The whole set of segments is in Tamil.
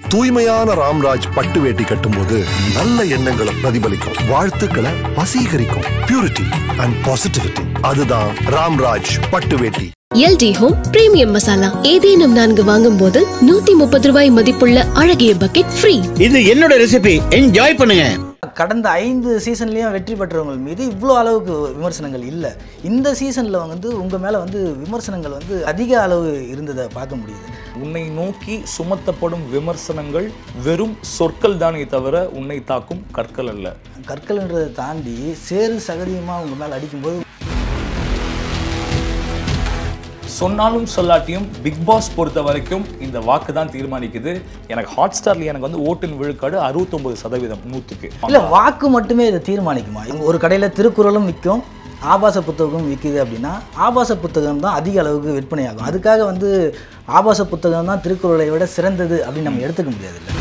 தூய்மையான ராம்ராஜ் பட்டு வேட்டி கட்டும்போது நல்ல எண்ணங்களை பிரதிபலிக்கும் வாழ்த்துக்களை வசீகரிக்கும் பியூரிட்டி அண்ட் பாசிட்டிவிட்டி அதுதான் ராம்ராஜ் பட்டு வேட்டி எல்டி ஹோம் பிரீமியம் மசாலா ஏதேனும் நான்கு வாங்கும் போது நூத்தி முப்பது ரூபாய் மதிப்புள்ள அழகிய பக்கெட் ஃப்ரீ இது என்னோட ரெசிபி என்ஜாய் பண்ணுங்க கடந்த ஐந்து சீசன்லேயும் வெற்றி பெற்றவங்க மீது இவ்வளோ அளவுக்கு விமர்சனங்கள் இல்லை இந்த சீசனில் வந்து உங்கள் மேலே வந்து விமர்சனங்கள் வந்து அதிக அளவு இருந்ததை பார்க்க முடியுது உன்னை நோக்கி சுமத்தப்படும் விமர்சனங்கள் வெறும் சொற்கள் தானே தவிர உன்னை தாக்கும் கற்கள் அல்ல கற்கள்ன்றதை தாண்டி சேறு சகதியமாக உங்கள் மேலே அடிக்கும்போது சொன்னாலும் சொல்லாட்டியும் பிக் பாஸ் பொறுத்த வரைக்கும் இந்த வாக்கு தான் தீர்மானிக்குது எனக்கு ஹாட் ஸ்டார்ல எனக்கு வந்து ஓட்டின் விழுக்காடு அறுபத்தொன்பது சதவீதம் நூற்றுக்கு இல்லை வாக்கு மட்டுமே இதை தீர்மானிக்குமா இங்க ஒரு கடையில் திருக்குறளும் விற்கும் ஆபாச புத்தகமும் விற்கிது அப்படின்னா ஆபாச புத்தகம் தான் அதிக அளவுக்கு விற்பனையாகும் அதுக்காக வந்து ஆபாச புத்தகம் தான் திருக்குறளை விட சிறந்தது அப்படின்னு நம்ம எடுத்துக்க முடியாதுல்ல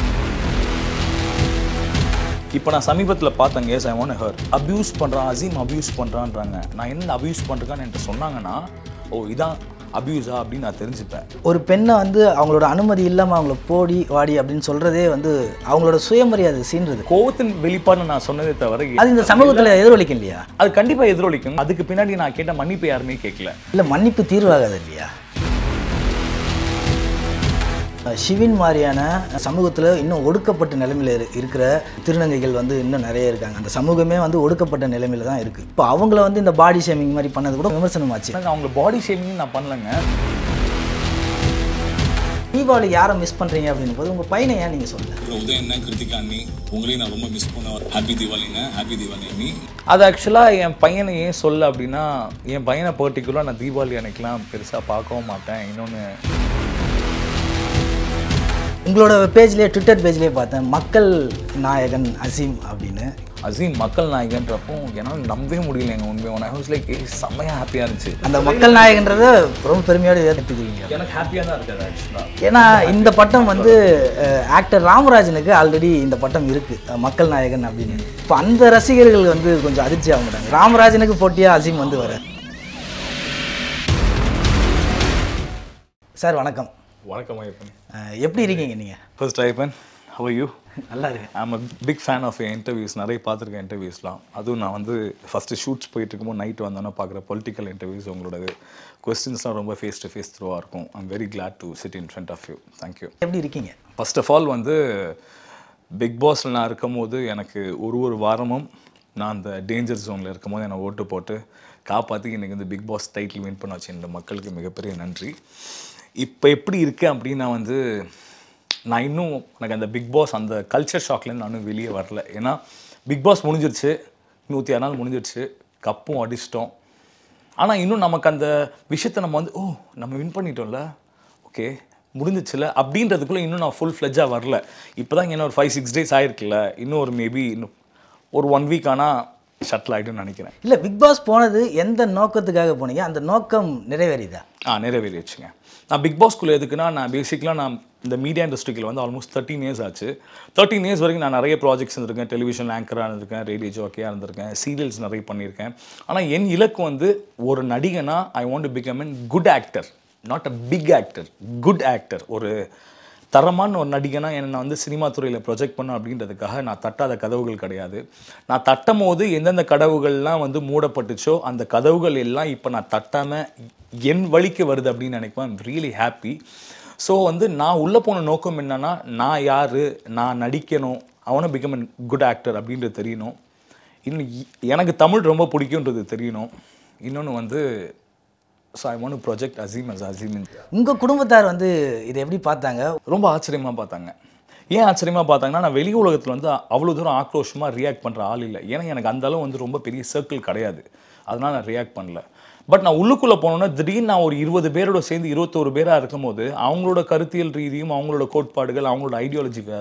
இப்போ நான் சமீபத்தில் பார்த்தேங்க yes I one her abuse பண்ணுறான் அசீம் அப்யூஸ் பண்ணுறான்றாங்க நான் என்ன அப்யூஸ் பண்ணுறேன்னு என்கிட்ட சொன்னாங்கன்னா ஓ இதான் அப்யூஸா அப்படின்னு நான் தெரிஞ்சுப்பேன் ஒரு பெண்ணை வந்து அவங்களோட அனுமதி இல்லாமல் அவங்கள போடி வாடி அப்படின்னு சொல்கிறதே வந்து அவங்களோட சுயமரியாதை சீன்றது கோவத்தின் வெளிப்பாடு நான் சொன்னதே தவிர அது இந்த சமூகத்தில் எதிரொலிக்கும் இல்லையா அது கண்டிப்பாக எதிரொலிக்கும் அதுக்கு பின்னாடி நான் கேட்ட மன்னிப்பு யாருமே கேட்கல இல்லை மன்னிப்பு தீர்வாகாது இல்லையா சிவின் மாதிரியான சமூகத்தில் இன்னும் ஒடுக்கப்பட்ட நிலைமையில் இரு- இருக்கிற திருநங்கைகள் வந்து இன்னும் நிறைய இருக்காங்க அந்த சமூகமே வந்து ஒடுக்கப்பட்ட நிலைமையில தான் இருக்குது இப்போ அவங்கள வந்து இந்த பாடி ஷேமிங் மாதிரி பண்ணது கூட விமர்சனமாச்சு எனக்கு அவங்க பாடி ஷேமிங் நான் பண்ணலங்க தீபாவளி யாரை மிஸ் பண்ணுறீங்க அப்படின்னும் போது உங்கள் பையனை ஏன் நீங்கள் சொல்லல அப்புறம் உதயண்ணா கிருத்திகா அண்ணி உங்களையும் நான் ரொம்ப மிஸ் பண்ணுவேன் ஹாப்பி தீபாவளிங்க ஹாப்பி தீபாவளி அண்ணி அது ஆக்சுவலாக என் பையனை ஏன் சொல்ல அப்படின்னா என் பையனை பர்டிகுலராக நான் தீபாவளி அன்னைக்கெலாம் பெருசாக பார்க்கவும் மாட்டேன் இன்னொன்று உங்களோட பேஜ்லேயே ட்விட்டர் பேஜ்லேயே பார்த்தேன் மக்கள் நாயகன் அசீம் அப்படின்னு அசீம் மக்கள் நாயகன்றப்போ என்னால் நம்பவே முடியல எங்கள் உண்மையான ஐ வாஸ் லைக் ஏ செம்மையாக ஹாப்பியாக இருந்துச்சு அந்த மக்கள் நாயகன்றத ரொம்ப பெருமையோடு ஏற்றுக்கிறீங்க எனக்கு ஹாப்பியாக தான் இருக்காது ஆக்சுவலாக ஏன்னா இந்த பட்டம் வந்து ஆக்டர் ராமராஜனுக்கு ஆல்ரெடி இந்த பட்டம் இருக்கு அஹ், மக்கள் நாயகன் அப்படின்னு இப்போ அந்த ரசிகர்கள் வந்து கொஞ்சம் அதிர்ச்சி ஆக மாட்டாங்க ராமராஜனுக்கு போட்டியா அசீம் வந்து வர சார் வணக்கம் வணக்கம் ஐயப்பன் அஹ், எப்படி இருக்கீங்க நீங்கள் ஃபர்ஸ்ட் ஐயப்பன் ஹவ் யூ நல்லா இருக்கு I'm a big fan of interviews நிறைய பார்த்துருக்கேன் இன்டர்வியூஸ்லாம் அதுவும் நான் வந்து ஃபஸ்ட்டு ஷூட்ஸ் போயிட்டு இருக்கும்போது நைட் வந்தோன்னா பார்க்குற பொலிட்டிக்கல் இன்டர்வியூஸ் உங்களோட கொஸ்டின்ஸ்லாம் ரொம்ப ஃபேஸ் டு ஃபேஸ் த்ரூவாக இருக்கும் I'm very glad to sit in front of you thank you எப்படி இருக்கீங்க ஃபர்ஸ்ட் ஆஃப் ஆல் வந்து பிக் பாஸில் நான் இருக்கும்போது எனக்கு ஒரு ஒரு வாரமும் நான் அந்த டேஞ்சர் ஜோனில் இருக்கும்போது என்னை ஓட்டு போட்டு காப்பாற்றி எனக்கு இந்த பிக் பாஸ் டைட்டில் வின் பண்ண வச்சு இந்த மக்களுக்கு மிகப்பெரிய நன்றி இப்போ எப்படி இருக்கேன் அப்படின்னா வந்து நான் இன்னும் எனக்கு அந்த பிக் பாஸ் அந்த கல்ச்சர் ஷாக்லேருந்து நானும் வெளியே வரல ஏன்னா பிக் பாஸ் முடிஞ்சிருச்சு நூற்றி ஆறு நாள் முடிஞ்சிருச்சு கப்பும் அடிச்சிட்டோம் ஆனால் இன்னும் நமக்கு அந்த விஷயத்தை நம்ம வந்து ஓ நம்ம வின் பண்ணிட்டோம்ல ஓகே முடிஞ்சிச்சுல அப்படின்றதுக்குள்ளே இன்னும் நான் ஃபுல் ஃப்ளெஜ்ஜாக வரல இப்போ தான் இன்னும் ஒரு ஃபைவ் சிக்ஸ் டேஸ் ஆயிருக்குல்ல இன்னும் ஒரு மேபி இன்னும் ஒரு ஒன் வீக் ஆனால் ஷட்டில் ஆகிடும்னு நினைக்கிறேன் இல்லை பிக் பாஸ் போனது எந்த நோக்கத்துக்காக போனீங்க அந்த நோக்கம் நிறைவேறிதா ஆ நிறைவேறிடுச்சுங்க நான் பிக் பாஸ்குள்ளே எதுக்குன்னா நான் பேசிக்கலாக நான் இந்த மீடியா இண்டஸ்ட்ரிக்கில் வந்து ஆல்மோஸ்ட் தேர்ட்டின் இயர்ஸ் ஆச்சு தேர்ட்டின் இயர்ஸ் வரைக்கும் நான் நிறைய ப்ராஜெக்ட்ஸ் இருந்திருக்கேன் டெலிவிஷன் ஆங்கராக இருந்திருக்கேன் ரேடியோ ஜோக்கியாக இருந்திருக்கேன் சீரியல்ஸ் நிறைய பண்ணியிருக்கேன் ஆனால் என் இலக்கு வந்து ஒரு நடிகனா I want to become an good actor not a big actor good actor ஒரு தரமான ஒரு நடிகனா என்னை நான் வந்து சினிமா துறையில் ப்ரொஜெக்ட் பண்ண அப்படின்றதுக்காக நான் தட்டாத கதவுகள் கிடையாது நான் தட்டும் போது எந்தெந்த கதவுகள்லாம் வந்து மூடப்பட்டுச்சோ அந்த கதவுகள் எல்லாம் இப்போ நான் தட்டாமல் என் வழிக்கு வருது அப்படின்னு நினைப்பேன் ரியலி ஹாப்பி ஸோ வந்து நான் உள்ளே போன நோக்கம் என்னன்னா நான் யார் நான் நடிக்கணும் அவனை பிகம் அன் குட் ஆக்டர் அப்படின்றது தெரியணும் இன்னும் இ- எனக்கு தமிழ் ரொம்ப பிடிக்குன்றது தெரியணும் இன்னொன்று வந்து so I want project Azeem as Azeem உங்கள் குடும்பத்தார் வந்து இதை எப்படி பார்த்தாங்க ரொம்ப ஆச்சரியமாக பார்த்தாங்க ஏன் ஆச்சரியமாக பார்த்தாங்கன்னா நான் வெளி உலகத்தில் வந்து அவ்வளோ தூரம் ஆக்ரோஷமாக ரியாக்ட் பண்ணுற ஆள் இல்லை ஏன்னா எனக்கு அந்த அளவு வந்து ரொம்ப பெரிய சர்க்கிள் கிடையாது அதனால் நான் ரியாக்ட் பண்ணல பட் நான் உள்ளுக்குள்ளே போனோன்னா திடீர்னு நான் ஒரு இருபது பேரோட சேர்ந்து இருபத்தோரு பேராக இருக்கும்போது அவங்களோட கருத்தியல் ரீதியும் அவங்களோட கோட்பாடுகள் அவங்களோட ஐடியாலஜி வேறு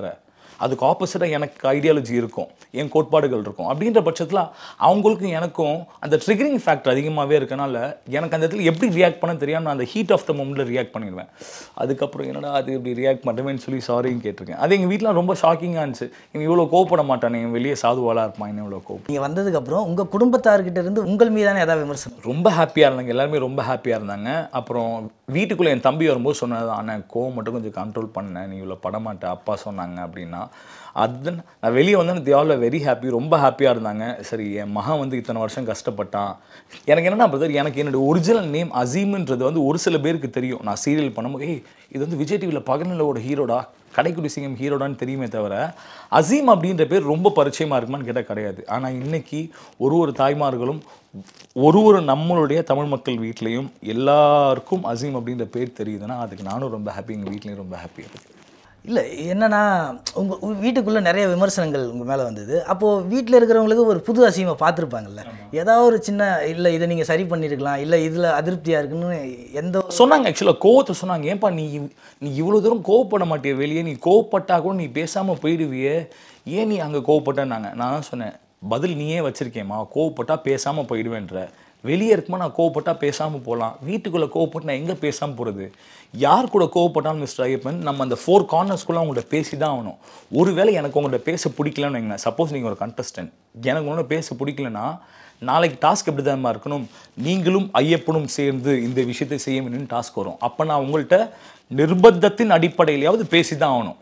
அதுக்கு ஆப்போசிட்டாக எனக்கு ஐடியாலஜி இருக்கும் என் கோட்பாடுகள் இருக்கும் அப்படின்ற பட்சத்தில் அவங்களுக்கும் எனக்கும் அந்த ட்ரிகரிங் ஃபேக்டர் அதிகமாகவே இருக்கனால எனக்கு அந்த இடத்துல எப்படி ரியாக்ட் பண்ண தெரியாம நான் அந்த ஹீட் ஆஃப் த மூமெண்ட்டில் ரியாக்ட் பண்ணிடுவேன் அதுக்கப்புறம் என்னடா அது இப்படி ரியாக்ட் பண்ணுவேன்னு சொல்லி சாரின்னு கேட்டிருக்கேன் அது எங்கள் வீட்டில் ரொம்ப ஷாக்கிங்காக இருந்துச்சு இவன் இவ்வளோ கோவப்பட மாட்டானே இவன் வெளியே சாதுவாலாக இருப்பான் இன்னும் இவ்வளோ கோவம் நீங்கள் வந்ததுக்கப்புறம் உங்கள் குடும்பத்தார்கிட்ட இருந்து உங்கள் மீதான ஏதாவது விமர்சனம் ரொம்ப ஹாப்பியாக இருந்தாங்க எல்லாருமே ரொம்ப ஹாப்பியாக இருந்தாங்க அப்புறம் வீட்டுக்குள்ளே என் தம்பி வரும்போது சொன்னது அண்ணன் கோவம் மட்டும் கொஞ்சம் கண்ட்ரோல் பண்ணேன் நீ இவ்வளோ படமாட்ட அப்பா சொன்னாங்க அப்படின்னா அது நான் வெளியே வந்து தி ஆல் வெரி ஹாப்பி ரொம்ப ஹாப்பியாக இருந்தாங்க சரி என் மகன் வந்து இத்தனை வருஷம் கஷ்டப்பட்டான் எனக்கு என்னன்னா பிரதர் எனக்கு என்னோட ஒரிஜினல் நேம் அசீம்ன்றது வந்து ஒரு சில பேருக்கு தெரியும் நான் சீரியல் பண்ணும்போது ஏய் இது வந்து விஜய் டிவியில் பகநிலவோட ஹீரோடா கடைக்குடி சிங்கம் ஹீரோடான்னு தெரியுமே தவிர அசீம் அப்படின்ற பேர் ரொம்ப பரிச்சயமாக இருக்குமான்னு கேட்டால் கிடையாது ஆனால் இன்னைக்கு ஒரு ஒரு தாய்மார்களும் ஒரு ஒரு நம்மளுடைய தமிழ் மக்கள் வீட்லேயும் எல்லாருக்கும் அசீம் அப்படின்ற பேர் தெரியுதுன்னா அதுக்கு நானும் ரொம்ப ஹாப்பி எங்கள் வீட்லேயும் ரொம்ப ஹாப்பியாக இருக்கு இல்லை என்னன்னா உங்கள் வீட்டுக்குள்ளே நிறைய விமர்சனங்கள் உங்கள் மேலே வந்தது அப்போது வீட்டில் இருக்கிறவங்களுக்கு ஒரு புது அசியமை பார்த்துருப்பாங்கல்ல ஏதாவது ஒரு சின்ன இல்லை இதை நீங்கள் சரி பண்ணியிருக்கலாம் இல்லை இதில் அதிருப்தியாக இருக்குன்னு எந்த ஒரு- சொன்னாங்க ஆக்சுவலாக கோவத்தை சொன்னாங்க ஏன்பா நீ நீ இவ்வளோ தூரம் கோவப்பட மாட்டிய வெளியே நீ கோவப்பட்டா கூட நீ பேசாமல் போயிடுவியே ஏன் நீ அங்கே கோவப்பட்டேன்னாங்க நான் தான் சொன்னேன் பதில் நீயே வச்சிருக்கேம்மா கோவப்பட்டா பேசாமல் போயிடுவேன்ற வெளியே இருக்குமா நான் கோவப்பட்டா பேசாமல் போகலாம் வீட்டுக்குள்ளே கோவப்பட்டு நான் எங்கே பேசாமல் போகிறது யார் கூட கோவப்பட்டாலும் மிஸ்டர் ஐயப்பன் நம்ம அந்த ஃபோர் கார்னர்ஸ்குள்ளே அவங்கள்ட்ட பேசி தான் ஆகணும் ஒருவேளை எனக்கு உங்கள்கிட்ட பேச பிடிக்கலன்னு வைங்க சப்போஸ் நீங்கள் ஒரு கண்டஸ்டன்ட் எனக்கு உங்களோட பேச பிடிக்கலன்னா நாளைக்கு டாஸ்க் எப்படி தான் இருக்கணும் நீங்களும் ஐயப்பனும் சேர்ந்து இந்த விஷயத்தை செய்ய வேணும்னு டாஸ்க் வரும் அப்போ நான் உங்கள்கிட்ட நிர்பந்தத்தின் அடிப்படையிலையாவது பேசி தான் ஆகணும்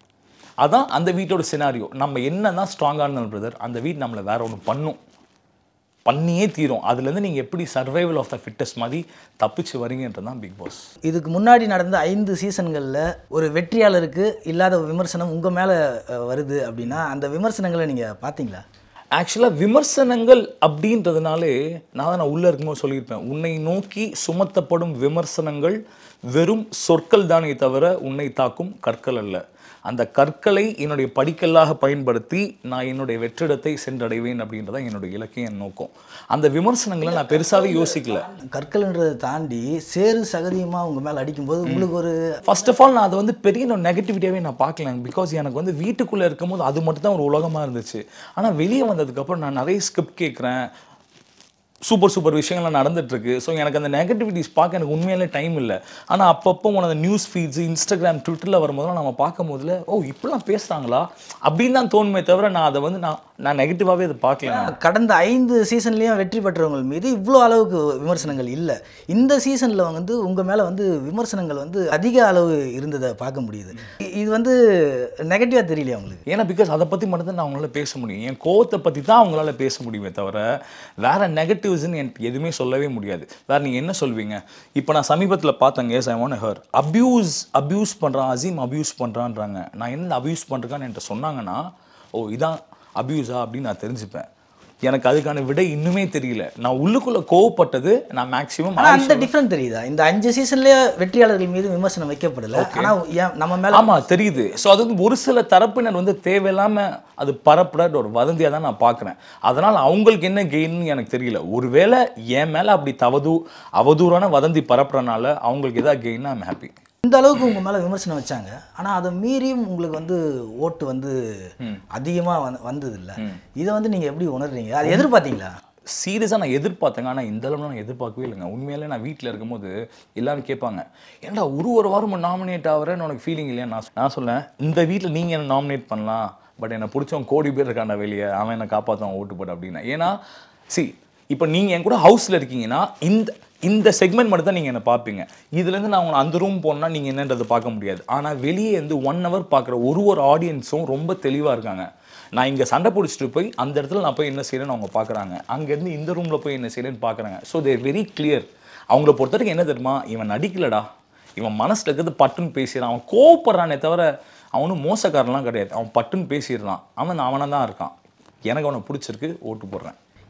அதான் அந்த வீட்டோட சினாரியோ நம்ம என்ன தான் ஸ்ட்ராங்காக இருந்தாலும் பிரதர் அந்த வீடு நம்மளை வேற ஒன்று பண்ணும் பண்ணியே தீரும் அதுலேருந்து நீங்கள் எப்படி சர்வைவல் ஆஃப் த ஃபிட்டஸ்ட் மாதிரி தப்பிச்சு வரீங்கன்றது தான் பிக் பாஸ் இதுக்கு முன்னாடி நடந்த ஐந்து சீசன்களில் ஒரு வெற்றியாளருக்கு இல்லாத ஒரு விமர்சனம் உங்கள் மேலே வருது அப்படின்னா அந்த விமர்சனங்களை நீங்கள் பார்த்தீங்களா ஆக்சுவலாக விமர்சனங்கள் அப்படின்றதுனாலே நான் தான் நான் உள்ளே இருக்கும்போது சொல்லியிருப்பேன் உன்னை நோக்கி சுமத்தப்படும் விமர்சனங்கள் வெறும் சொற்கள் தானே தவிர உன்னை தாக்கும் கற்கள் அல்ல அந்த கற்களை என்னுடைய படிக்கல்லாக பயன்படுத்தி நான் என்னுடைய வெற்றிடத்தை சென்றடைவேன் அப்படின்றத என்னுடைய இலக்கிய என் நோக்கம் அந்த விமர்சனங்களை நான் பெருசாகவே யோசிக்கல கற்கள்ன்றதை தாண்டி சேறு சகதியமாக உங்கள் மேலே அடிக்கும்போது உங்களுக்கு ஒரு ஃபர்ஸ்ட் ஆஃப் ஆல் நான் அதை வந்து பெரிய ஒரு நெகட்டிவிட்டியாகவே நான் பார்க்கல பிகாஸ் எனக்கு வந்து வீட்டுக்குள்ளே இருக்கும்போது அது மட்டும் தான் ஒரு உலகமாக இருந்துச்சு ஆனால் வெளியே வந்ததுக்கப்புறம் நான் நிறைய ஸ்கிரிப்ட் கேட்குறேன் சூப்பர் சூப்பர் விஷயங்கள்லாம் நடந்துட்டு இருக்கு ஸோ எனக்கு அந்த நெகட்டிவிட்டிஸ் பார்க்க எனக்கு உண்மையிலே டைம் இல்லை ஆனால் அப்பப்போ உனக்கு நியூஸ் ஃபீட்ஸ் இன்ஸ்டாகிராம் ட்விட்டரில் வரும்போதெல்லாம் நம்ம பார்க்கும் போதுல ஓ இப்படிலாம் பேசுகிறாங்களா அப்படின்னு தான் தோணுமே தவிர நான் அதை வந்து நான் நான் நெகட்டிவாகவே அதை பார்க்கல நான். கடந்த ஐந்து சீசன்லேயும் வெற்றி பெற்றவங்க மீது இவ்வளோ அளவுக்கு விமர்சனங்கள் இல்லை இந்த சீசனில் வந்து உங்கள் மேலே வந்து விமர்சனங்கள் வந்து அதிக அளவு இருந்ததை பார்க்க முடியுது இ- இது வந்து நெகட்டிவாக தெரியலையா உங்களுக்கு ஏன்னா பிகாஸ் அதை பற்றி மட்டும்தான் நான் அவங்களால பேச முடியும் என் கோவத்தை பற்றி தான் அவங்களால பேச முடியுமே தவிர வேற நெகட்டிவ்ஸ்னு எனக்கு எதுவுமே சொல்லவே முடியாது வேற நீங்கள் என்ன சொல்வீங்க இப்போ நான் சமீபத்தில் பார்த்தேங்க yes I want her abuse abuse பண்ணுறான் அசீம் அப்யூஸ் பண்ணுறான்றாங்க நான் என்ன அப்யூஸ் பண்ணுறேன்னு என்கிட்ட சொன்னாங்கன்னா ஓ இதான் அப்யூஸா அப்படின்னு நான் தெரிஞ்சுப்பேன் எனக்கு அதுக்கான விடை இன்னுமே தெரியல நான் உள்ளுக்குள்ளே கோவப்பட்டது நான் மேக்ஸிமம் ஆனால் அந்த டிஃப்ரெண்ட் தெரியுதா இந்த அஞ்சு சீசன்லேயே வெற்றியாளர்கள் மீது விமர்சனம் வைக்கப்படலை ஆனால் ஏன் நம்ம மேலே ஆமா தெரியுது ஸோ அது வந்து ஒரு சில தரப்பினர் வந்து தேவையில்லாம அது பரப்புற ஒரு வதந்தியா தான் நான் பார்க்குறேன் அதனால அவங்களுக்கு என்ன கெயின்னு எனக்கு தெரியல ஒருவேளை என் மேல அப்படி தவது அவதூறான வதந்தி பரப்புறனால அவங்களுக்கு எதாவது கெயின்னா ஐம் ஹாப்பி இந்த அளவுக்கு உங்கள் மேலே விமர்சனம் வச்சாங்க ஆனால் அதை மீறியும் உங்களுக்கு வந்து ஓட்டு வந்து அதிகமாக வந்து வந்தது இல்லை இதை வந்து நீங்கள் எப்படி உணர்றீங்க அதை எதிர்பார்த்தீங்களா சீரியஸாக நான் எதிர்பார்த்தேங்க ஆனால் இந்த அளவு நான் எதிர்பார்க்கவே இல்லைங்க உண்மையிலே நான் வீட்டில் இருக்கும்போது எல்லாரும் கேட்பாங்க ஏன்டா ஒரு ஒரு வாரம் நாமினேட் ஆகிறேன்னு உனக்கு ஃபீலிங் இல்லையா நான் சொ- நான் சொன்னேன் இந்த வீட்டில் நீங்கள் என்ன நாமினேட் பண்ணலாம் பட் என்னை பிடிச்சவன் கோடி பேர் இருக்காண்டா வெளியே அவன் என்னை காப்பாற்றுவான் ஓட்டு போட்டு அப்படின்னா ஏன்னா சி இப்போ நீங்கள் என் கூட ஹவுஸில் இருக்கீங்கன்னா இந்த இந்த செக்மெண்ட் மட்டும் தான் நீங்கள் என்னை பார்ப்பீங்க இதுலேருந்து நான் உங்களை அந்த ரூம் போனால் நீங்கள் என்னன்றதை பார்க்க முடியாது ஆனால் வெளியே இருந்து ஒன் ஹவர் பார்க்குற ஒரு ஒரு ஆடியன்ஸும் ரொம்ப தெளிவாக இருக்காங்க நான் இங்கே சண்டை பிடிச்சிட்டு போய் அந்த இடத்துல நான் போய் என்ன செய்யறேன்னு அவங்க பார்க்குறாங்க அங்கேருந்து இந்த ரூமில் போய் என்ன செய்யறேன்னு பார்க்குறாங்க ஸோ தேர் வெரி கிளியர் அவங்கள பொறுத்த வரைக்கும் என்ன தெரியுமா இவன் நடிக்கலடா இவன் மனசில் இருக்கிறது பட்டுன்னு பேசிடுறான் அவன் கோவப்படுறானே தவிர அவனும் மோசக்காரன்லாம் கிடையாது அவன் பட்டுன்னு பேசிடுறான் அவன் அவனாக தான் இருக்கான் எனக்கு அவனை பிடிச்சிருக்கு ஓட்டு போடுறேன்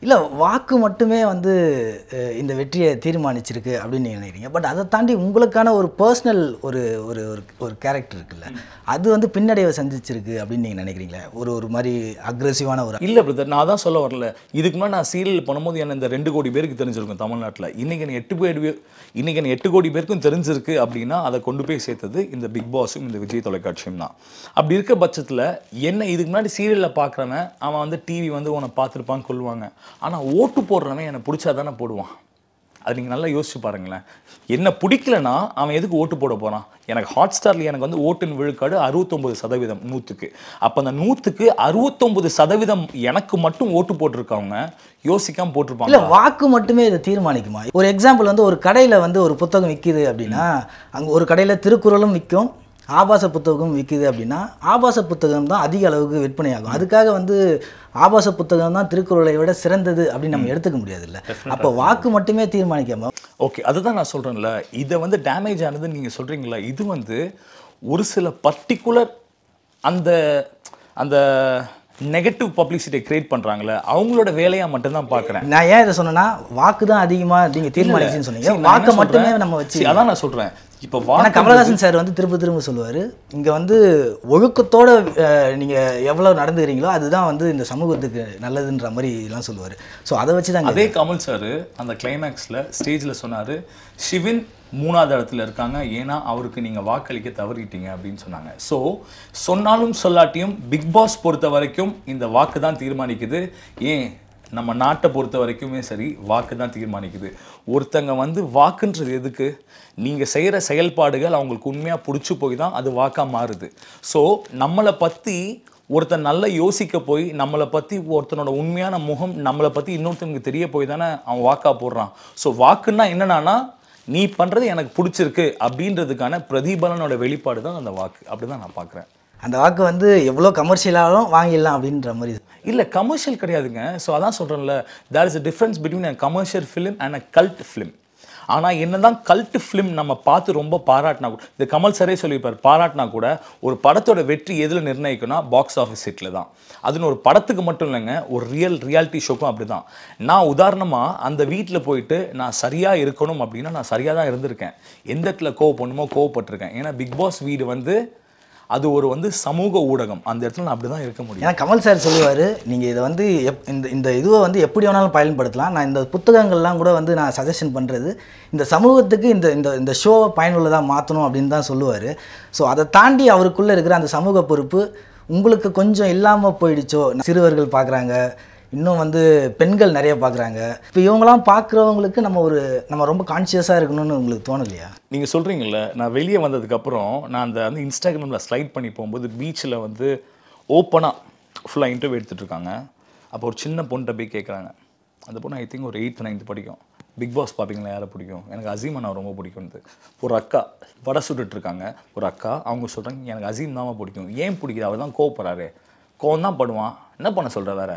இல்லை வாக்கு மட்டுமே வந்து அஹ், இந்த வெற்றியை தீர்மானிச்சிருக்கு அப்படின்னு நீங்க நினைக்கிறீங்க பட் அதை தாண்டி உங்களுக்கான ஒரு பர்சனல் ஒரு ஒரு ஒரு ஒரு கேரக்டர் இருக்குல்ல அது வந்து பின்னடைவை சந்திச்சிருக்கு அப்படின்னு நீங்கள் நினைக்கிறீங்களா ஒரு ஒரு மாதிரி அக்ரெசிவான ஒரு இல்ல பிரதர் நான் தான் சொல்ல வரல இதுக்கு முன்னாடி நான் சீரியல் பண்ணும்போது என்ன இந்த ரெண்டு கோடி பேருக்கு தெரிஞ்சிருக்கும் தமிழ்நாட்டில் இன்னைக்கு எனக்கு எட்டு கோடி பேர் இன்னைக்கு எனக்கு எட்டு கோடி பேருக்கும் தெரிஞ்சிருக்கு அப்படின்னா அதை கொண்டு போய் சேர்த்தது இந்த பிக் பாஸும் இந்த விஜய் தொலைக்காட்சியும் தான் அப்படி இருக்க பட்சத்தில் என்ன இதுக்கு முன்னாடி சீரியலில் பார்க்குறவன் அவன் வந்து டிவி வந்து உன்னை பார்த்துருப்பான்னு கொள்வாங்க ஆனால் ஓட்டு போடுறவன் என்னை பிடிச்சா தானே போடுவான் அது நீங்கள் நல்லா யோசிச்சு பாருங்களேன் என்ன பிடிக்கலனா அவன் எதுக்கு ஓட்டு போட போகிறான் எனக்கு ஹாட் ஸ்டாரில் எனக்கு வந்து ஓட்டின் விழுக்காடு அறுபத்தொம்பது சதவீதம் நூற்றுக்கு அப்போ அந்த நூற்றுக்கு அறுபத்தொம்பது சதவீதம் எனக்கு மட்டும் ஓட்டு போட்டிருக்கவங்க யோசிக்காம இல்லை போட்டிருப்பாங்க வாக்கு மட்டுமே இதை தீர்மானிக்குமா ஒரு எக்ஸாம்பிள் வந்து ஒரு கடையில் வந்து ஒரு புத்தகம் விற்கிது அப்படின்னா அங்கே ஒரு கடையில் திருக்குறளும் விற்கும் ஆபாச புத்தகம் விற்கிது அப்படின்னா ஆபாச புத்தகம் தான் அதிக அளவுக்கு விற்பனையாகும் அதுக்காக வந்து ஆபாச புத்தகம் தான் திருக்குறளை விட சிறந்தது அப்படின்னு நம்ம எடுத்துக்க முடியாதுல்ல அப்போ வாக்கு மட்டுமே தீர்மானிக்காம ஓகே அதுதான் நான் சொல்கிறேன்ல இதை வந்து டேமேஜ் ஆனதுன்னு நீங்கள் சொல்கிறீங்களா இது வந்து ஒரு சில பர்டிகுலர் அந்த அந்த நெகட்டிவ் பப்ளிசிட்டியை கிரியேட் பண்ணுறாங்களே அவங்களோட வேலையாக மட்டும்தான் பார்க்குறேன் நான் ஏன் இதை சொன்னேன்னா வாக்கு தான் அதிகமாக நீங்கள் தீர்மானிச்சுன்னு சொன்னீங்க See, நான் வாக்கை என்ன மட்டுமே சொல்றேன்? நம்ம வச்சு See, அதான் நான் சொல்றேன் இப்போ ஏன்னா வாக்கு கமலஹாசன் சார் வந்து திரும்ப திரும்ப சொல்லுவார் இங்கே வந்து ஒழுக்கத்தோட அஹ், நீங்க எவ்வளவு நடந்துக்கிறீங்களோ அதுதான் வந்து இந்த சமூகத்துக்கு நல்லதுன்ற மாதிரி எல்லாம் சொல்லுவார் ஸோ அதை வச்சு தான் அதே கமல் சார் அந்த கிளைமேக்ஸில் ஸ்டேஜில் சொன்னார் ஷிவின் மூணாவது இடத்துல இருக்காங்க ஏன்னா அவருக்கு நீங்கள் வாக்களிக்க தவறிட்டீங்க அப்படின்னு சொன்னாங்க ஸோ சொன்னாலும் சொல்லாட்டியும் பிக் பாஸ் பொறுத்த வரைக்கும் இந்த வாக்கு தான் தீர்மானிக்குது ஏன் நம்ம நாட்டை பொறுத்த வரைக்குமே சரி வாக்கு தான் தீர்மானிக்குது ஒருத்தங்க வந்து வாக்குன்றது எதுக்கு நீங்கள் செய்கிற செயல்பாடுகள் அவங்களுக்கு உண்மையாக பிடிச்சி போய் தான் அது வாக்காக மாறுது ஸோ நம்மளை பற்றி ஒருத்தன் நல்லா யோசிக்க போய் நம்மளை பற்றி ஒருத்தனோட உண்மையான முகம் நம்மளை பற்றி இன்னொருத்தனுக்கு தெரிய போய் தானே அவன் வாக்கா போடுறான் ஸோ வாக்குன்னா என்னன்னா நீ பண்ணுறது எனக்கு பிடிச்சிருக்கு அப்படின்றதுக்கான பிரதிபலனோட வெளிப்பாடு தான் அந்த வாக்கு அப்படி தான் நான் பார்க்குறேன் அந்த வாக்கு வந்து எவ்வளோ கமர்ஷியலாலும் வாங்கிடலாம் அப்படின்ற மாதிரி இல்லை கமர்ஷியல் கிடையாதுங்க ஸோ அதான் சொல்கிறேன்ல there is a difference between a commercial film and a cult film ஆனால் என்னதான் கல்ட் ஃபிலிம் நம்ம பார்த்து ரொம்ப பாராட்டினா கூட இது கமல் சரே சொல்லியிருப்பார் பாராட்டினா கூட ஒரு படத்தோட வெற்றி எதில் நிர்ணயிக்கும்னா பாக்ஸ் ஆஃபீஸ் ஹிட்டில் தான் அதுன்னு ஒரு படத்துக்கு மட்டும் இல்லைங்க ஒரு ரியல் ரியாலிட்டி ஷோக்கும் அப்படி தான் நான் உதாரணமாக அந்த வீட்டில் போயிட்டு நான் சரியாக இருக்கணும் அப்படின்னா நான் சரியாக தான் இருந்திருக்கேன் எந்த இடத்துல கோவப்படணுமோ கோவப்பட்டிருக்கேன் ஏன்னா பிக் பாஸ் வீடு வந்து அது ஒரு வந்து சமூக ஊடகம் அந்த இடத்துல நான் அப்படி தான் இருக்க முடியும் ஏன்னா கமல் சார் சொல்லுவார் நீங்கள் இதை வந்து எப் இந்த இந்த இதுவை வந்து எப்படி வேணாலும் பயன்படுத்தலாம் நான் இந்த புத்தகங்கள்லாம் கூட வந்து நான் சஜஷன் பண்ணுறது இந்த சமூகத்துக்கு இந்த இந்த இந்த ஷோவை பயனுள்ளதாக மாற்றணும் அப்படின்னு தான் சொல்லுவார் ஸோ அதை தாண்டி அவருக்குள்ளே இருக்கிற அந்த சமூக பொறுப்பு உங்களுக்கு கொஞ்சம் இல்லாமல் போயிடுச்சோ சிறுவர்கள் பார்க்குறாங்க இன்னும் வந்து பெண்கள் நிறைய பார்க்குறாங்க இப்போ இவங்களாம் பார்க்குறவங்களுக்கு நம்ம ஒரு நம்ம ரொம்ப கான்ஷியஸாக இருக்கணும்னு உங்களுக்கு தோணலையா நீங்கள் சொல்கிறீங்கல்ல நான் வெளியே வந்ததுக்கப்புறம் நான் அந்த வந்து இன்ஸ்டாகிராமில் ஸ்லைட் பண்ணி போகும்போது பீச்சில் வந்து ஓப்பனாக ஃபுல்லாக இன்டர்வியூ எடுத்துகிட்டு இருக்காங்க அப்போ ஒரு சின்ன பொண்ணுகிட்ட போய் கேட்குறாங்க அந்த பொண்ணு ஐ திங்க் ஒரு எயித்து நைன்த்து படிக்கும் பிக் பாஸ் பார்ப்பீங்களா யாரை பிடிக்கும் எனக்கு அசீம் அண்ணா ரொம்ப பிடிக்கும்னு ஒரு அக்கா வடை சுட்டுட்டு இருக்காங்க ஒரு அக்கா அவங்க சொல்கிறாங்க எனக்கு அசீம் தான் பிடிக்கும் ஏன் பிடிக்குது அவர் தான் கோவப்படுறாரு கோவம் தான் படுவான் என்ன பண்ண சொல்கிற வேற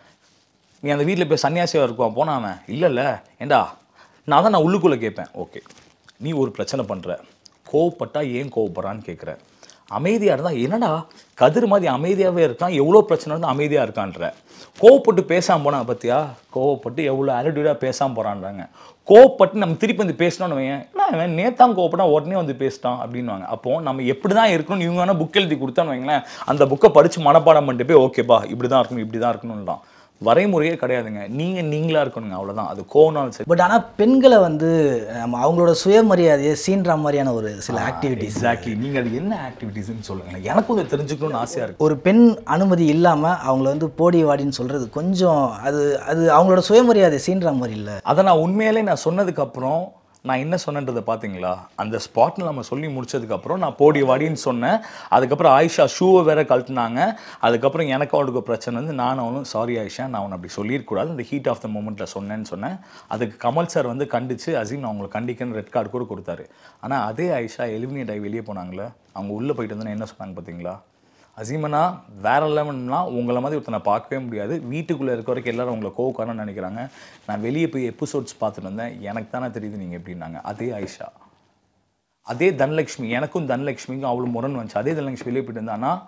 நீ அந்த வீட்டில் போய் சன்னியாசியாக இருக்குவான் போனா அவன் இல்லைல்ல ஏண்டா நான் தான் நான் உள்ளுக்குள்ளே கேட்பேன் ஓகே நீ ஒரு பிரச்சனை பண்ணுற கோவப்பட்டா ஏன் கோவப்படுறான்னு கேட்குற அமைதியாக இருந்தால் என்னடா கதிர் மாதிரி அமைதியாகவே இருக்கான் எவ்வளோ பிரச்சனை இருந்தால் அமைதியாக இருக்கான்ற கோவப்பட்டு பேசாமல் போனா பார்த்தியா கோவப்பட்டு எவ்வளோ ஆட்டிடியூடாக பேசாமல் போகிறான்றாங்க கோவப்பட்டு நம்ம திருப்பி வந்து பேசினோன்னு வையன் என்ன அவன் நேத்தான் கோவப்பட்டா உடனே வந்து பேசிட்டான் அப்படின்வாங்க அப்போ நம்ம எப்படி தான் இருக்கணும்னு இவங்க வேணால் புக் எழுதி கொடுத்தான்னு வைங்களேன் அந்த புக்கை படித்து மனப்பாடம் பண்ணிட்டு போய் ஓகேப்பா இப்படி தான் இருக்கணும் இப்படி தான் இருக்கணும்லாம் வரைமுறையே கிடையாதுங்க நீங்கள் நீங்களா இருக்கணுங்க அவ்வளவுதான் அது கோவனாலும் சரி பட் ஆனால் பெண்களை வந்து நம்ம அவங்களோட சுயமரியாதையை சீன்ற மாதிரியான ஒரு சில ஆக்டிவிட்டிஸ் எக்ஸாக்ட்லி நீங்கள் அது என்ன ஆக்டிவிட்டீஸ்னு சொல்லுங்களேன் எனக்கும் இதை தெரிஞ்சுக்கணும்னு ஆசையாக இருக்கு ஒரு பெண் அனுமதி இல்லாமல் அவங்கள வந்து போடி வாடின்னு சொல்கிறது கொஞ்சம் அது அது அவங்களோட சுயமரியாதை சீன்ற மாதிரி இல்லை அதை நான் உண்மையிலே நான் சொன்னதுக்கப்புறம் நான் என்ன சொன்னன்றதை பார்த்தீங்களா அந்த ஸ்பாட்டில் நம்ம சொல்லி முடிச்சதுக்கப்புறம் நான் போடி வாடின்னு சொன்னேன் அதுக்கப்புறம் ஆயிஷா ஷூவை வேற கழட்டினாங்க அதுக்கப்புறம் எனக்கு அவளுக்கு பிரச்சனை வந்து நான் அவனும் சாரி ஆயிஷா நான் அவனை அப்படி சொல்லியிருக்கூடாது இந்த ஹீட் ஆஃப் த மூமெண்ட்டில் சொன்னேன்னு சொன்னேன் அதுக்கு கமல் சார் வந்து கண்டிச்சு அசீம் நான் அவங்களை கண்டிக்கன்னு ரெட் கார்டு கூட கொடுத்தாரு ஆனால் அதே ஆயிஷா எலிமினேட் ஆகி வெளியே போனாங்களே அவங்க உள்ளே போயிட்டு வந்து என்ன சொன்னாங்க பார்த்தீங்களா அசீமனா வேற லெவன்னா உங்களை மாதிரி ஒருத்தனை பார்க்கவே முடியாது வீட்டுக்குள்ளே இருக்க வரைக்கும் எல்லாரும் உங்களை கோவக்காரன்னு நினைக்கிறாங்க நான் வெளியே போய் எபிசோட்ஸ் பார்த்துட்டு வந்தேன் எனக்கு தானே தெரியுது நீங்கள் எப்படின்னாங்க அதே ஆயிஷா அதே தனலட்சுமி எனக்கும் தனலட்சுமிக்கும் அவ்வளோ முரண் வந்துச்சு அதே தனலட்சுமி வெளியே போயிட்டு இருந்தானா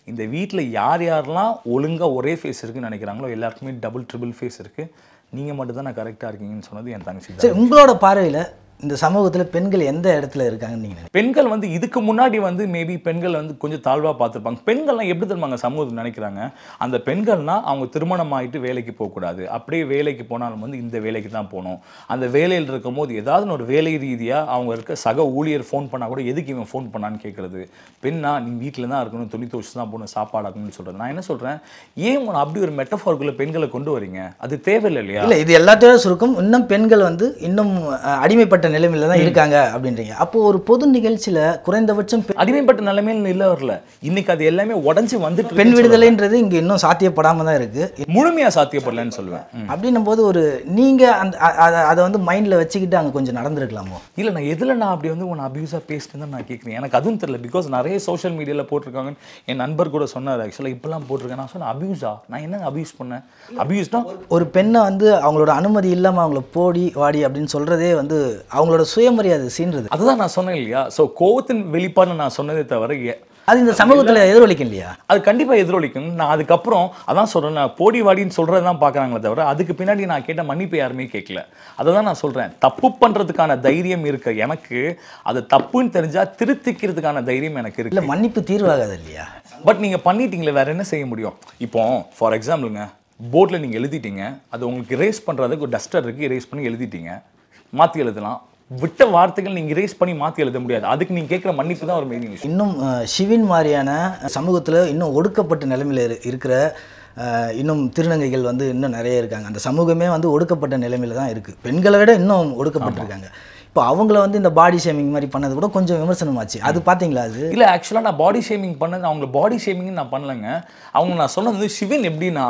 இந்த வீட்டில் யார் யாரெல்லாம் ஒழுங்காக ஒரே ஃபேஸ் இருக்குன்னு நினைக்கிறாங்களோ எல்லாருக்குமே டபுள் ட்ரிபிள் ஃபேஸ் இருக்குது நீங்கள் மட்டும் தான் நான் கரெக்டாக இருக்கீங்கன்னு சொன்னது என் தங்கச்சி தான் சரி உங்களோட பார்வையில் இந்த சமூகத்தில் பெண்கள் எந்த இடத்துல இருக்காங்கன்னு நீங்கள் நினைக்கிறீங்க? பெண்கள் வந்து இதுக்கு முன்னாடி வந்து மேபி பெண்கள் வந்து கொஞ்சம் தாழ்வாக பார்த்துருப்பாங்க பெண்கள்லாம் எப்படி தெரியுமாங்க சமூகத்தில் நினைக்கிறாங்க அந்த பெண்கள்னா அவங்க திருமணம் ஆகிட்டு வேலைக்கு போகக்கூடாது அப்படியே வேலைக்கு போனாலும் வந்து இந்த வேலைக்கு தான் போகணும் அந்த வேலையில் இருக்கும்போது ஏதாவது ஒரு வேலை ரீதியாக அவங்க இருக்க சக ஊழியர் ஃபோன் பண்ணால் கூட எதுக்கு இவன் ஃபோன் பண்ணான்னு கேட்குறது பெண்ணா நீ வீட்டில் தான் இருக்கணும் துணி துவச்சு தான் போகணும் சாப்பாடு ஆக்கணும்னு சொல்கிறது நான் என்ன சொல்கிறேன் ஏன் உங்களை அப்படி ஒரு மெட்டஃபார்க்குள்ள பெண்களை கொண்டு வரீங்க அது தேவையில்லை இல்லையா இல்லை இது எல்லாத்தையோட சுருக்கம் இன்னும் பெண்கள் வந்து இன்னும் அஹ், அடிமைப்பட்ட நிலைமையில தான் இருக்காங்க அப்படின்றீங்க அப்போ ஒரு பொது நிகழ்ச்சியில் குறைந்தபட்சம் பெ- அடிமைப்பட்ட நிலைமையில் இல்லை வரல இன்னைக்கு அது எல்லாமே உடஞ்சி வந்துட்டு பெண் இருக்குன்னு விடுதலைன்றது இங்கே இன்னும் சாத்தியப்படாமல் தான் இருக்குது சொல்லுவேன். முழுமையா சாத்தியப்படலன்னு சொல்லுவேன் ம். அப்படின்னும் போது ஒரு நீங்கள் அந்த அ- அ- அதை வந்து மைண்டில் வச்சுக்கிட்டு அங்கே கொஞ்சம் நடந்திருக்கலாமோ இல்ல நான் எதுல நான் அப்படி வந்து உன்னை அபியூஸாக பேசிட்டு தான் நான் கேட்குறேன் எனக்கு அதுவும் தெரியல பிகாஸ் நிறைய சோஷியல் மீடியாவில் போட்டிருக்காங்கன்னு என் நண்பர் கூட சொன்னார் ஆக்சுவலாக இப்பெல்லாம் போட்டிருக்கேன் நான் சொன்னேன் அபியூஸா நான் என்னங்க அபியூஸ் பண்ணேன் அபியூஸ்னா ஒரு பெண்ணை வந்து அவங்களோட அனுமதி இல்லாமல் அவங்கள போடி வாடி அப்படின்னு சொல்கிறதே வந்து அவங்களோட சுயமரியாதை சீன்றது அதுதான் நான் சொன்னேன் இல்லையா ஸோ கோவத்தின் வெளிப்பாடு நான் சொன்னதே தவிர எ- அது இந்த சமூகத்தில் எதிரொலிக்கும் இல்லையா அது கண்டிப்பாக எதிரொலிக்கும் நான் அதுக்கப்புறம் அதான் சொல்கிறேன் நான் போடி வாடின்னு சொல்கிறது தான் பார்க்குறாங்களே தவிர அதுக்கு பின்னாடி நான் கேட்ட மன்னிப்பு யாருமே கேட்கல அதை தான் நான் சொல்கிறேன் தப்பு பண்ணுறதுக்கான தைரியம் இருக்க எனக்கு அது தப்புன்னு தெரிஞ்சால் திருத்திக்கிறதுக்கான தைரியம் எனக்கு இருக்கு இல்லை மன்னிப்பு தீர்வாகாது இல்லையா பட் நீங்கள் பண்ணிட்டீங்களே வேற என்ன செய்ய முடியும் இப்போ ஃபார் எக்ஸாம்பிளுங்க போர்டில் நீங்கள் எழுதிட்டீங்க அது உங்களுக்கு erase பண்ணுறதுக்கு ஒரு டஸ்டர் இருக்குது erase பண்ணி எழுதிட்டீங்க மாற்றி எழுதலாம் விட்ட வார்த்தைகள் நீங்கள் erase பண்ணி மாற்றி எழுத முடியாது அதுக்கு நீங்கள் கேட்குற மன்னிப்பு தான் ஒரு மெயின் விஷயம் இன்னும் அஹ், ஷிவின் மாதிரியான சமூகத்தில் இன்னும் ஒடுக்கப்பட்ட நிலைமையில் இரு- இருக்கிற அஹ், இன்னும் திருநங்கைகள் வந்து இன்னும் நிறைய இருக்காங்க அந்த சமூகமே வந்து ஒடுக்கப்பட்ட நிலைமையில தான் இருக்குது பெண்களை விட இன்னும் ஒடுக்கப்பட்டிருக்காங்க இப்போ அவங்கள வந்து இந்த பாடி ஷேமிங் மாதிரி பண்ணது கூட கொஞ்சம் விமர்சனமாச்சு அது பார்த்தீங்களா அது இல்லை ஆக்சுவலாக நான் பாடி ஷேமிங் பண்ணது அவங்க பாடி ஷேமிங் நான் பண்ணலைங்க அவங்க நான் சொன்னது வந்து சிவன் எப்படின்னா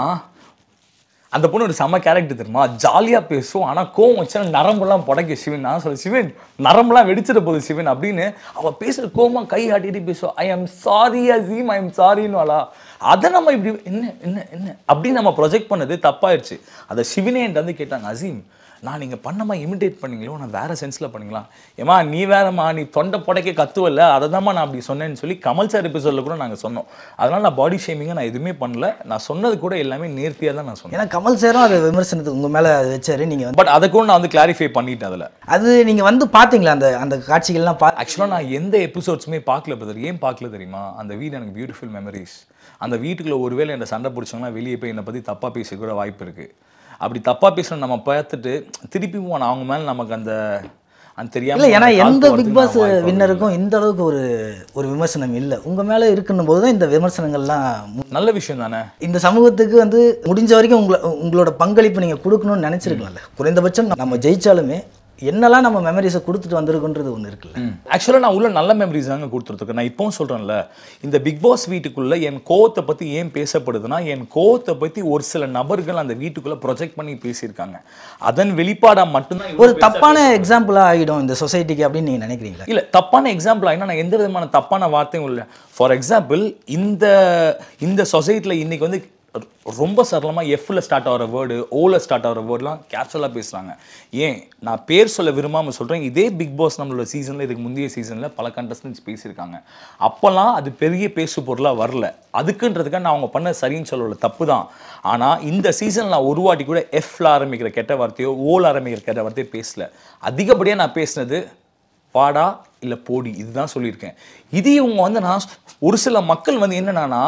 அந்த பொண்ணு ஒரு செம்ம கேரக்டர் தெரியுமா ஜாலியாக பேசும் ஆனால் கோவம் வச்சா நரம்பெல்லாம் புடைக்க சிவன் நான் சொல்ல சிவன் நரம்பெல்லாம் வெடிச்சிட போகுது சிவன் அப்படின்னு அவள் பேசுகிற கோவமா கை ஆட்டிட்டு பேசுவோம் I am sorry Azeem I am சாரின்னு அதை நம்ம இப்படி என்ன என்ன என்ன அப்படின்னு நம்ம ப்ரொஜெக்ட் பண்ணது தப்பாயிருச்சு அதை சிவனே என்கிட்ட வந்து கேட்டாங்க அசீம் நான் நீங்கள் பண்ணமா இமிடேட் பண்ணீங்களோ நான் வேற சென்ஸில் பண்ணீங்களா ஏமா நீ வேறம்மா நீ தொண்டை புடைக்க கத்துவல்ல அதை தான்மா நான் அப்படி சொன்னேன்னு சொல்லி கமல் சார் எபிசோடில் கூட நாங்கள் சொன்னோம் அதனால நான் பாடி ஷேமிங்கை நான் எதுவுமே பண்ணல நான் சொன்னது கூட எல்லாமே நேர்த்தியாக தான் நான் சொன்னேன் ஏன்னா கமல் சாரும் அதை விமர்சனத்துக்கு உங்கள் மேலே வச்சாரு நீங்கள் வந்து பட் அதை கூட நான் வந்து கிளாரிஃபை பண்ணிட்டேன் அதில் அது நீங்கள் வந்து பார்த்தீங்களா அந்த அந்த காட்சிகள்லாம் பா ஆக்சுவலாக நான் எந்த எபிசோட்ஸுமே பார்க்கல பிரதர் ஏன் பார்க்கல தெரியுமா அந்த வீடு எனக்கு பியூட்டிஃபுல் மெமரிஸ் அந்த வீட்டுக்குள்ள ஒருவேளை என்னை சண்டை பிடிச்சாங்கன்னா வெளியே போய் என்னை பற்றி தப்பாக பேச கூட வாய்ப்பு இருக்குது அப்படி தப்பாக பேசுன நம்ம பார்த்துட்டு திருப்பியும் நான் அவங்க மேலே நமக்கு அந்த அந்த தெரியாம இல்லை ஏன்னா அந்த எந்த தாழ்த்து பிக் வரதுக்கு பாஸ் நான் வாய்ப்பு வின்னருக்கும் இந்த அளவுக்கு ஒரு ஒரு விமர்சனம் இல்லை உங்கள் மேலே இருக்குன்னும் போது தான் இந்த விமர்சனங்கள்லாம் மு- நல்ல விஷயம் தானே இந்த சமூகத்துக்கு வந்து முடிஞ்ச வரைக்கும் உங்களை உங்களோட பங்களிப்பு நீங்கள் கொடுக்கணும்னு நினச்சிருக்கலாம்ல குறைந்தபட்சம் நம்ம ஜெயிச்சாலுமே என்னெல்லாம் நம்ம மெமரிஸை கொடுத்துட்டு வந்திருக்குன்றது ஒன்று இருக்குல்ல ஆக்சுவலாக நான் உள்ள நல்ல மெமரிஸ் தாங்க கொடுத்துருக்கேன் நான் இப்பவும் சொல்கிறேன்ல இந்த பிக் பாஸ் வீட்டுக்குள்ள என் கோவத்தை பற்றி ஏன் பேசப்படுதுன்னா என் கோவத்தை பற்றி ஒரு சில நபர்கள் அந்த வீட்டுக்குள்ள ப்ரொஜெக்ட் பண்ணி பேசியிருக்காங்க அதன் வெளிப்பாடாக மட்டும்தான் இவ்வளவு ஒரு தப்பான எக்ஸாம்பிளாக ஆகிடும் இந்த சொசைட்டிக்கு அப்படின்னு நீங்கள் நினைக்கிறீங்களா இல்ல தப்பான எக்ஸாம்பிள் ஆகினா நான் எந்த விதமான தப்பான வார்த்தையும் இல்லை ஃபார் எக்ஸாம்பிள் இந்த இந்த சொசைட்டியில் இன்னைக்கு வந்து ரொம்ப சரளமாக எஃப்ல ஸ்டார்ட் ஆகிற வேர்டு ஓல ஸ்டார்ட் ஆகிற வேர்ட்லாம் கேஷுவலாக பேசுகிறாங்க ஏன் நான் பேர் சொல்ல விரும்பாமல் சொல்கிறேன் இதே பிக் பாஸ் நம்மளோட சீசனில் இதுக்கு முந்தைய சீசனில் பல கண்டஸ்டன்ஸ் பேசியிருக்காங்க அப்போல்லாம் அது பெரிய பேசு பொருளாக வரல அதுக்குன்றதுக்காக நான் அவங்க பண்ண சரின்னு சொல்லல தப்பு தான் ஆனால் இந்த சீசன் நான் ஒரு வாட்டி கூட எஃப்ல ஆரம்பிக்கிற கெட்ட வார்த்தையோ ஓல ஆரம்பிக்கிற கெட்ட வார்த்தையோ பேசல அதிகப்படியாக நான் பேசினது வாடா இல்லை போடி இதுதான் சொல்லியிருக்கேன் இது இவங்க வந்து நான் ஒரு சில மக்கள் வந்து என்னன்னா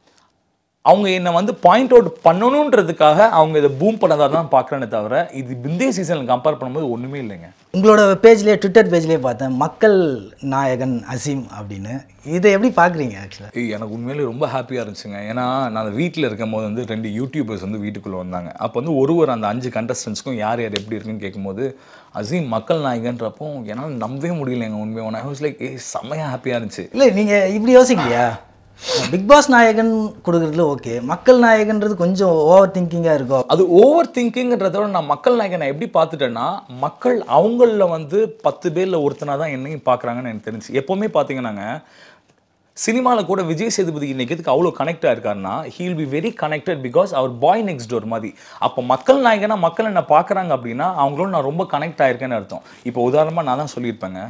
அவங்க என்னை வந்து பாயிண்ட் அவுட் பண்ணணுன்றதுக்காக அவங்க இதை பூம் பண்ணதாக தான் பார்க்குறேனே தவிர இது முந்தைய சீசனில் கம்பேர் பண்ணும்போது ஒன்றுமே இல்லைங்க உங்களோட பேஜ்லேயே ட்விட்டர் பேஜ்லேயே பார்த்தேன் மக்கள் நாயகன் அசீம் அப்படின்னு இதை எப்படி பார்க்குறீங்க ஆக்சுவலாக ஏய், எனக்கு உண்மையிலே ரொம்ப ஹாப்பியாக இருந்துச்சுங்க ஏன்னா நான் வீட்டில் இருக்கும் போது வந்து ரெண்டு யூடியூபர்ஸ் வந்து வீட்டுக்குள்ளே வந்தாங்க அப்போ வந்து ஒரு ஒரு அந்த அஞ்சு கண்டஸ்டன்ஸ்க்கும் யார் யார் எப்படி இருக்குன்னு கேட்கும்போது அசீம் மக்கள் நாயகன்றப்போ என்னால் நம்பவே முடியலைங்க உண்மையான ஐ வாஸ் லைக் ஏ செம்மையாக ஹாப்பியாக இருந்துச்சு இல்லை நீங்கள் இப்படி யோசிக்கலையா பிக் பாஸ் நாயகன் கொடுக்குறதுல ஓகே மக்கள் நாயகன்றது கொஞ்சம் ஓவர் திங்கிங்காக இருக்கும் அது ஓவர் திங்கிங்கிறத விட நான் மக்கள் நாயகனை எப்படி பார்த்துட்டேன்னா மக்கள் அவங்கள வந்து பத்து பேரில் ஒருத்தனா தான் என்னையும் பார்க்குறாங்கன்னு எனக்கு தெரிஞ்சு எப்போவுமே பார்த்தீங்கன்னாங்க சினிமாவில் கூட விஜய் சேதுபதி இன்னைக்கு எதுக்கு அவ்வளோ கனெக்ட் ஆயிருக்காருன்னா he'll be very connected because அவர் பாய் நெக்ஸ்ட் டோர் மாதிரி அப்போ மக்கள் நாயகனா மக்கள் என்ன பார்க்குறாங்க அப்படின்னா அவங்களோட நான் ரொம்ப கனெக்ட் ஆயிருக்கேன்னு அர்த்தம் இப்போ உதாரணமாக நான் தான் சொல்லியிருப்பேங்க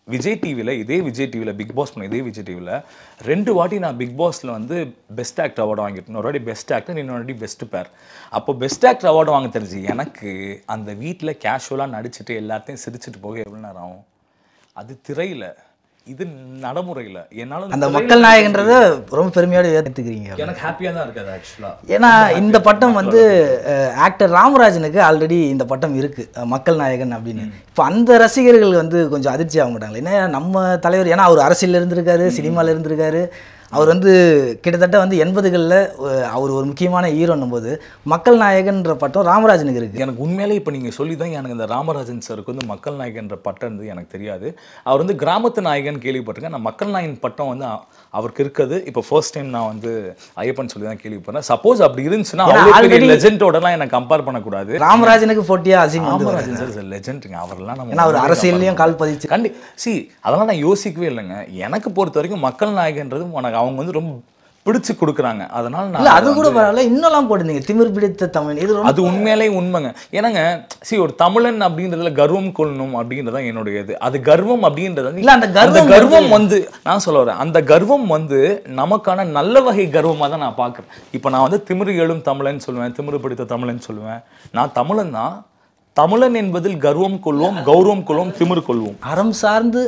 விஜய் டிவியில் இதே விஜய் டிவியில் பிக் பாஸ் பண்ண இதே விஜய் டிவியில் ரெண்டு வாட்டி நான் பிக் பாஸில் வந்து பெஸ்ட் ஆக்டர் அவார்டு வாங்கிட்டேன் ஒரு வாட்டி பெஸ்ட் ஆக்டர் இன்னொரு வாட்டி பெஸ்ட் பேர் அப்போ பெஸ்ட் ஆக்டர் அவார்டு வாங்க தெரிஞ்சு எனக்கு அந்த வீட்டில் கேஷுவலாக நடிச்சுட்டு எல்லாத்தையும் சிரிச்சிட்டு போக எவ்வளோ நேரம் ஆகும் அது திரையில் இது நடைமுறையில் என்னால் அந்த மக்கள் நாயகன்றத ரொம்ப பெருமையோடு ஏற்றுக்கிறீங்க எனக்கு ஹாப்பியாக தான் இருக்குது ஆக்சுவலாக ஏன்னா இந்த பட்டம் வந்து ஆக்டர் ராமராஜனுக்கு ஆல்ரெடி இந்த பட்டம் இருக்கு அஹ், மக்கள் நாயகன் அப்படின்னு இப்போ அந்த ரசிகர்கள் வந்து கொஞ்சம் அதிர்ச்சி ஆக மாட்டாங்களே ஏன்னா நம்ம தலைவர் ஏன்னா அவர் அரசியல் இருந்திருக்காரு சினிமாவில் இருந்திருக்காரு அவர் வந்து கிட்டத்தட்ட வந்து எண்பதுகளில் அவர் ஒரு முக்கியமான ஹீரோன்னும் போது மக்கள் நாயகன்ற பட்டம் ராமராஜனுக்கு இருக்கு எனக்கு உண்மையிலே இப்போ நீங்கள் சொல்லி தான் எனக்கு இந்த ராமராஜன் சாருக்கு வந்து மக்கள் நாயகன்ற பட்டம் இருந்து எனக்கு தெரியாது அவர் வந்து கிராமத்து நாயகன் கேள்விப்பட்டிருக்கேன் நான் மக்கள் நாயகன் பட்டம் வந்து அ- அவருக்கு இருக்குது இப்போ ஃபர்ஸ்ட் டைம் நான் வந்து ஐயப்பன் சொல்லி தான் கேள்விப்பட்டேன் சப்போஸ் அப்படி இருந்துச்சுன்னா ஏன்னா அவ்வளோ பெரிய already- லெஜெண்டோடலாம் எனக்கு கம்பேர் பண்ணக்கூடாது ராமராஜனுக்கு போட்டியா அசிங் வந்து வராரு. ராமராஜன் சார் லெஜெண்டுங்க அவரெல்லாம் நம்ம ஏன்னா அவர் வந்து அரசியல்லையும் கால் பதிச்சு கண்டி சி அதெல்லாம் நான் யோசிக்கவே இல்லைங்க எனக்கு பொறுத்த வரைக்கும் மக்கள் நாயகன்றது உனக்கு அவங்க வந்து ரொம்ப பிடிச்சு கொடுக்குறாங்க அதனால இல்ல நான் அது கூட பரவாயில்ல இன்னும் போட்டுருந்தீங்க திமிர் பிடித்த தமிழ் இது ரொம்ப அது உண்மையிலே உண்மைங்க ஏன்னாங்க சி ஒரு தமிழன் அப்படின்றதுல கர்வம் கொள்ளணும் அப்படின்றதான் என்னுடைய இது அது கர்வம் அப்படின்றது வந்து- இல்ல, அந்த கர்வம் கர்வம் வந்து நான் சொல்ல வரேன் அந்த கர்வம் வந்து நமக்கான நல்ல வகை கர்வமா தான் நான் பார்க்குறேன் இப்போ நான் வந்து திமிரு எழும் தமிழன் சொல்லுவேன் திமிரு பிடித்த தமிழன் சொல்லுவேன் நான் தமிழன் தான் தமிழன் என்பதில் கர்வம் கொள்வோம் கௌரவம் கொள்வோம் திமிரு கொள்வோம் அறம் சார்ந்து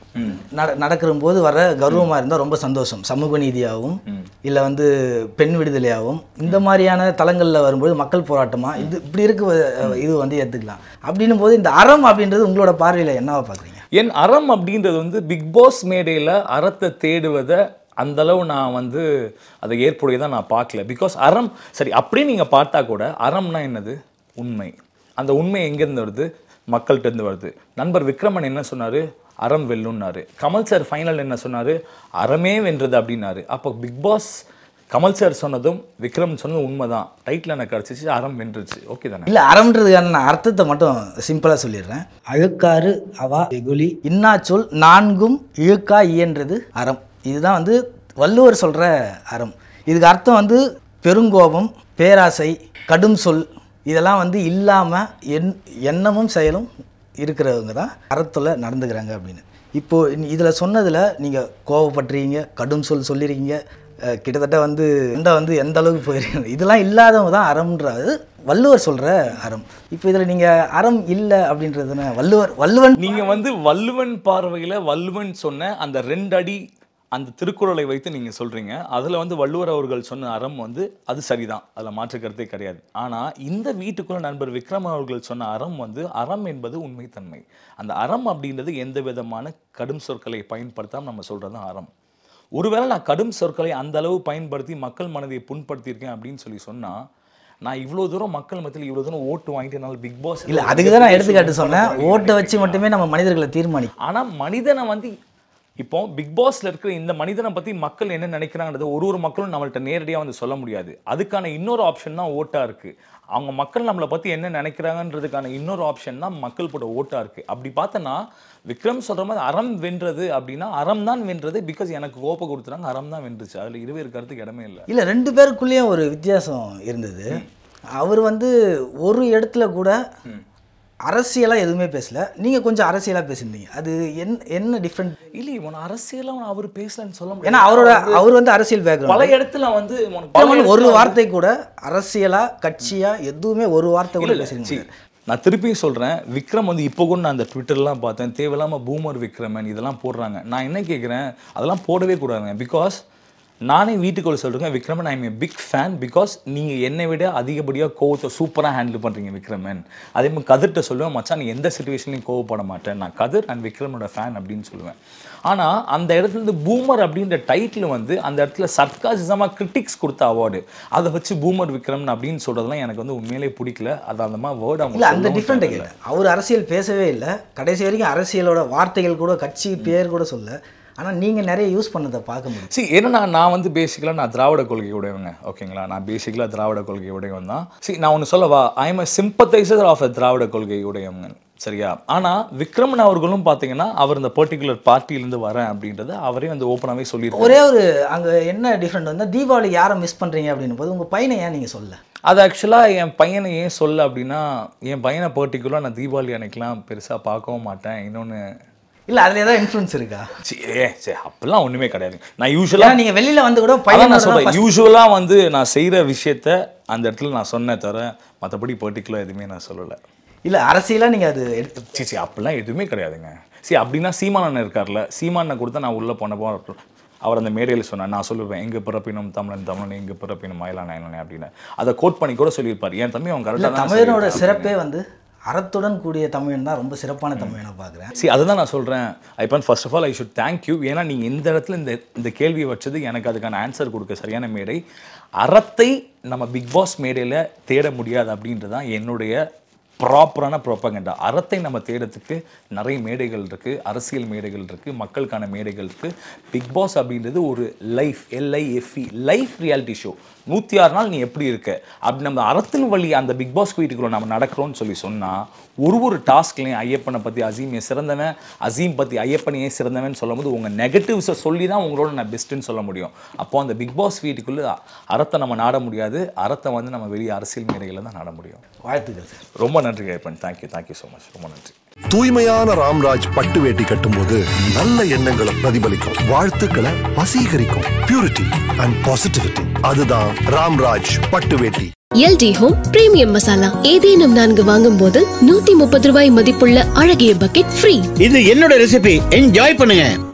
நட நடக்கிற போது வர கௌரவமாக இருந்தால் ரொம்ப சந்தோஷம் சமூக நீதியாகவும் இல்லை வந்து பெண் விடுதலையாகவும் இந்த மாதிரியான தளங்களில் வரும்போது மக்கள் போராட்டமாக இது இப்படி இருக்க அஹ், இது வந்து ஏற்றுக்கலாம் அப்படின்னும் போது இந்த அறம் அப்படின்றது உங்களோட பார்வையில் என்னவா பார்க்குறீங்க என் அறம் அப்படின்றது வந்து பிக் பாஸ் மேடையில் அறத்தை தேடுவதை அந்த அளவு நான் வந்து அதை ஏற்புடையதாக நான் பார்க்கல பிகாஸ் அறம் சரி அப்படியே நீங்கள் பார்த்தா கூட அறம்னா என்னது உண்மை அந்த உண்மை எங்கேருந்து வருது மக்கள்கிட்ட இருந்து வருது நண்பர் விக்ரமன் என்ன சொன்னார் அறம் வெல்லுன்னாரு கமல் சார் ஃபைனல் என்ன சொன்னார் அறமே வென்றது அப்படின்னாரு அப்போ பிக் பாஸ் கமல் சார் சொன்னதும் விக்ரம் சொன்னதும் உண்மைதான் டைட்டில் எனக்கு கிடச்சிச்சு அறம் வென்றுச்சு ஓகே தானே இல்லை அறம்ன்றதுக்கான நான் அர்த்தத்தை மட்டும் சிம்பிளாக சொல்லிடுறேன் அழுக்காறு அவா வெகுளி இன்னாச்சொல் நான்கும் இழுக்கா இயன்றது அறம் இதுதான் வந்து வள்ளுவர் சொல்கிற அறம் இதுக்கு அர்த்தம் வந்து பெருங்கோபம் பேராசை கடும் சொல் இதெல்லாம் வந்து இல்லாமல் எண் எண்ணமும் செயலும் இருக்கிறவங்க தான் அறத்தில் நடந்துக்கிறாங்க அப்படின்னு இப்போது இதில் சொன்னதில் நீங்கள் கோவப்படுறீங்க கடும் சொல் சொல்லியிருக்கீங்க அஹ் கிட்டத்தட்ட வந்து சண்டை வந்து எந்த அளவுக்கு போயிருக்கீங்க இதெல்லாம் இல்லாதவங்க தான் அறம்ன்றது வள்ளுவர் சொல்கிற அறம் இப்போ இதில் நீங்கள் அறம் இல்லை அப்படின்றதுன வள்ளுவர் வள்ளுவன் நீங்க வந்து வள்ளுவன் பார்வையில வள்ளுவன் சொன்ன அந்த ரெண்டு அடி அந்த திருக்குறளை வைத்து நீங்க சொல்றீங்க அதுல வந்து வள்ளுவர் அவர்கள் சொன்ன அறம் வந்து அது சரிதான் அதுல மாற்று கருத்தே கிடையாது ஆனா இந்த வீட்டுக்குள்ள நண்பர் விக்ரம் அவர்கள் சொன்ன அறம் வந்து அறம் என்பது உண்மைத்தன்மை அந்த அறம் அப்படின்றது எந்த விதமான கடும் சொற்களை பயன்படுத்தாம நம்ம சொல்றது தான் அறம் ஒருவேளை நான் கடும் சொற்களை அந்த அளவு பயன்படுத்தி மக்கள் மனதை புண்படுத்தியிருக்கேன் அப்படின்னு சொல்லி சொன்னா நான் இவ்வளோ தூரம் மக்கள் மத்தியில் இவ்வளோ தூரம் ஓட்டு வாங்கிட்டு என்னால் பிக் பாஸ் இல்லை அதுக்கு தான் நான் எடுத்துக்காட்டு சொன்னேன் ஓட்டை வச்சு மட்டுமே நம்ம மனிதர்களை தீர்மானிக்கும் ஆனா மனிதனை வந்து இப்போ பிக் பாஸ்ல இருக்கிற இந்த மனிதனை பத்தி மக்கள் என்ன நினைக்கிறாங்கன்றது ஒரு ஒரு மக்களும் நம்மள்ட்ட நேரடியா வந்து சொல்ல முடியாது அதுக்கான இன்னொரு ஆப்ஷன் தான் ஓட்டா இருக்கு அவங்க மக்கள் நம்மளை பத்தி என்ன நினைக்கிறாங்கன்றதுக்கான இன்னொரு ஆப்ஷன் தான் மக்கள் போட ஓட்டா இருக்கு அப்படி பார்த்தனா விக்ரம் சொல்ற மாதிரி அறம் வென்றது அப்படின்னா அறம் தான் வென்றது பிகாஸ் எனக்கு கோப்பை கொடுத்துறாங்க அறம் தான் வென்றுச்சு அதுல இருவேறு கருத்துக்கு இடமே இல்லை இல்லை ரெண்டு பேருக்குள்ளேயும் ஒரு வித்தியாசம் இருந்தது அவர் வந்து ஒரு இடத்துல கூட அரசியலாக எதுவுமே பேசல நீங்கள் கொஞ்சம் அரசியலாக பேசியிருந்தீங்க அது என் என்ன டிஃப்ரெண்ட் இல்லை இவன் அரசியலாம் அவர் பேசலன்னு சொல்ல முடியாது ஏன்னா அவரோட அவர் வந்து அரசியல் பேக்ரவுண்ட் பல இடத்துல வந்து உனக்கு பல விக்ரமன் ஒரு இடத்துல வார்த்தை கூட அரசியலா கட்சியா எதுவுமே ஒரு வார்த்தை கூட இல்ல, பேசுறீங்க சி, நான் திருப்பியும் சொல்றேன் விக்ரம் வந்து இப்போ கூட நான் அந்த ட்விட்டர்லாம் பார்த்தேன் தேவையில்லாம பூமர் விக்ரமன் இதெல்லாம் போடுறாங்க நான் என்ன கேட்குறேன் அதெல்லாம் போடவே கூடாதுங்க பிகாஸ் நானே வீட்டுக்குள்ள சொல்றேன் Vikraman I am a big fan because நீங்க என்னை விட அதிகப்படியாக கோவத்தை சூப்பரா ஹேண்டில் பண்றீங்க விக்ரமன் அதே மாதிரி கதிர்கிட்ட சொல்லுவேன் மச்சான் நீ எந்த சுச்சுவேஷன்லையும் கோவப்பட மாட்டேன் நான் கதிர் அண்ட் விக்ரமனோட ஃபேன் அப்படின்னு சொல்லுவேன் ஆனா அந்த இடத்துல இருந்து பூமர் அப்படின்ற டைட்டில் வந்து அந்த இடத்துல சர்க்காசிசமாக கிரிட்டிக்ஸ் கொடுத்த அவார்டு அதை வச்சு பூமர் விக்ரமன் அப்படின்னு சொல்றதெல்லாம் எனக்கு வந்து உண்மையிலே பிடிக்கல அது அந்த மாதிரி வேர்டு அவங்க இல்ல அந்த சொல்லவும் டிஃப்ரெண்ட்டை தேவையில்ல. கேட்டேன் அவர் அரசியல் பேசவே இல்லை கடைசி வரைக்கும் அரசியலோட வார்த்தைகள் கூட கட்சி பேர் கூட சொல்ல ஆனா நீங்க நிறைய யூஸ் பண்ணதை பார்க்க முடியும் சி ஏன்னா நான் வந்து பேசிக்கலாக நான் திராவிட கொள்கை உடையவங்க ஓகேங்களா நான் பேசிக்கலாக திராவிட கொள்கை உடையவன் தான் சி நான் ஒன்று சொல்லவா I am a sympathizer of a திராவிட கொள்கை உடையவங்க சரியா ஆனா விக்ரமன் அவர்களும் பார்த்தீங்கன்னா அவர் இந்த பர்டிகுலர் பார்ட்டியிலேருந்து வரேன் அப்படின்றத அவரே வந்து ஓப்பனாகவே சொல்லியிருக்காரு ஒரே ஒரு அங்க என்ன டிஃப்ரெண்ட் வந்து தீபாவளி யாரை மிஸ் பண்றீங்க அப்படின்னும் போது உங்க பையனை ஏன் நீங்க சொல்ல அது ஆக்சுவலாக என் பையனை ஏன் சொல்ல அப்படின்னா என் பையனை பர்டிகுலராக நான் தீபாவளி அன்னைக்கெலாம் பெருசாக பார்க்கவும் மாட்டேன் இன்னொன்று இல்ல அதுல ஏதாவது இன்ஃப்ளூயன்ஸ் இருக்கா சி, ஏ சரி அப்பெல்லாம் ஒண்ணுமே கிடையாது நான் ஏன்னா யூஸ்வலாக நீங்க வெளியில வந்து கூட அதான் நான் பையனோட சொல்றேன் first- யூஸ்வலாக வந்து நான் செய்யற விஷயத்த அந்த இடத்துல நான் சொன்னே தவிர மற்றபடி பர்டிகுலர் எதுவுமே நான் சொல்லலை இல்ல அரசியலா நீங்க அது எடுத்து சி சி அப்படிலாம் எதுவுமே கிடையாதுங்க சரி அப்படின்னா சீமானன் இருக்கார்ல சீமானை கொடுத்தா நான் உள்ளே போனப்போ அவர் அந்த மேடையில் சொன்னார் நான் சொல்லுவேன் எங்க பிறப்பினும் தமிழன் தமிழன் எங்க பிறப்பினும் மயிலான அயலானே அப்படின்னு அதை கோட் பண்ணி கூட சொல்லியிருப்பார் என் தம்பி அவன் இல்ல கரெக்டாக தமிழனோட சிறப்பே வந்து அறத்துடன் கூடிய தமிழன் தான் ரொம்ப சிறப்பான தமிழனை பார்க்குறேன் சி அதுதான் நான் சொல்கிறேன் ஐ பன் first of all I should thank you ஏன்னா நீங்கள் இந்த இடத்துல இந்த இந்த கேள்வியை வச்சது எனக்கு அதுக்கான ஆன்சர் கொடுக்க சரியான மேடை அறத்தை நம்ம பிக் பாஸ் மேடையில் தேட முடியாது அப்படின்றது தான் என்னுடைய ப்ராப்பரான ப்ரோப்பகண்டா அறத்தை நம்ம தேடுறதுக்கு நிறைய மேடைகள் இருக்குது அரசியல் மேடைகள் இருக்குது மக்களுக்கான மேடைகள் இருக்குது பிக் பாஸ் அப்படின்றது ஒரு life L I F E life reality show நூற்றி ஆறு நாள் நீ எப்படி இருக்க அப்படி நம்ம அறத்தின் வழி அந்த பிக் பாஸ் வீட்டுக்குள்ள நம்ம நடக்கிறோம்னு சொல்லி சொன்னால் ஒரு ஒரு டாஸ்க்லையும் ஐயப்பனை பற்றி அசீம் ஏன் சிறந்தவன் அசீம் பற்றி ஐயப்பன் ஏன் சிறந்தவன் சொல்லும்போது உங்கள் நெகட்டிவ்ஸை சொல்லி தான் உங்களோட நான் பெஸ்ட்டுன்னு சொல்ல முடியும் அப்போ அந்த பிக் பாஸ் வீட்டுக்குள்ளே அறத்தை நம்ம நாட முடியாது அறத்தை வந்து நம்ம வெளியே அரசியல் மேடைகளில் தான் நாட முடியும் வாழ்த்துக்கள் சார் ரொம்ப நன்றி Ayyappan thank you thank you so much ரொம்ப நன்றி தூய்மையான ராம்ராஜ் பட்டு வேட்டி கட்டும்போது நல்ல எண்ணங்களை பிரதிபலிக்கும் வாழ்த்துக்களை வசீகரிக்கும் பியூரிட்டி அண்ட் பாசிட்டிவிட்டி அதுதான் ராம்ராஜ் பட்டு வேட்டி எல்டி ஹோம் பிரீமியம் மசாலா ஏதேனும் நான்கு வாங்கும் போது நூத்தி முப்பது ரூபாய் மதிப்புள்ள அழகிய பக்கெட் ஃப்ரீ இது என்னோட ரெசிபி என்ஜாய் பண்ணுங்க